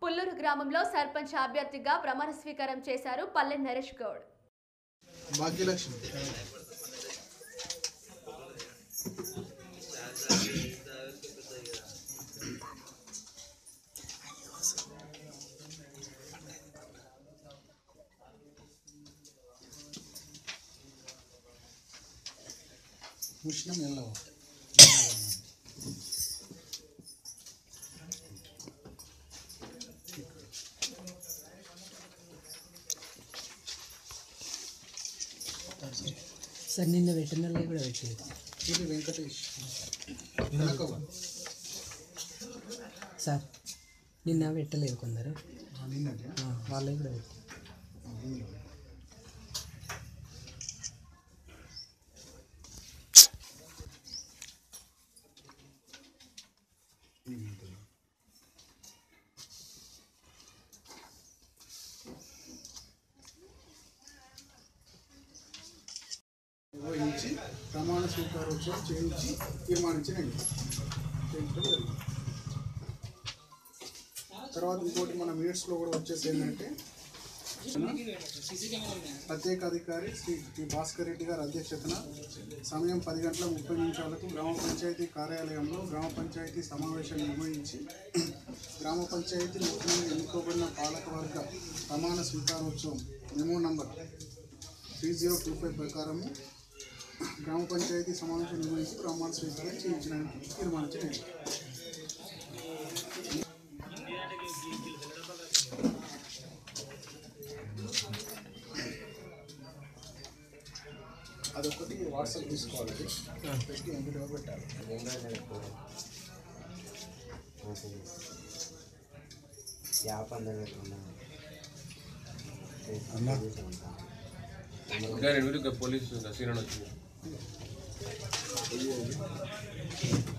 పుల్లూరు గ్రామంలో సర్పంచ్ అభ్యర్థిగా ప్రమాణ స్వీకారం చేశారు పల్లె నరేష్ గౌడ్ భాగ్యలక్ష్మి ఉష్ణం ఎల్లవ సార్ నిన్న వెటర్నరీ కూడా పెట్టేది ఇది వెంకటేష్ వెనకవ. సార్ నిన్న పెట్టలేదు కొందరు ఆ, నిన్ననే ఆ, వాళ్ళవి కూడా పెట్టి నిర్వహించి ప్రమాణ స్వీకారోత్సవం చేయించి తీర్మానించినండి చేయించడం జరిగింది తర్వాత ఇంకోటి మన మినిట్స్లో కూడా వచ్చేసి ఏంటంటే ప్రత్యేక అధికారి శ్రీ టి భాస్కర్ రెడ్డి గారి అధ్యక్షతన సమయం పది గంటల ముప్పై నిమిషాలకు గ్రామ పంచాయతీ కార్యాలయంలో గ్రామ పంచాయతీ సమావేశం నిర్వహించి గ్రామ పంచాయతీ నూతనంగా ఎన్నుకోబడిన పాలకవర్గ ప్రమాణ స్వీకారోత్సవం memo number three zero two five ప్రకారము గ్రామ పంచాయతీ సమావేశం నిర్వహించి ప్రమాణ స్వీకారం చేయించడానికి తీర్మానించడం అదొకటి వాట్సాప్ తీసుకోవాలి అది పెట్టి ఎంపికగా పెట్టాలి ఇంకా రెండు పోలీసు సీరన్ వచ్చింది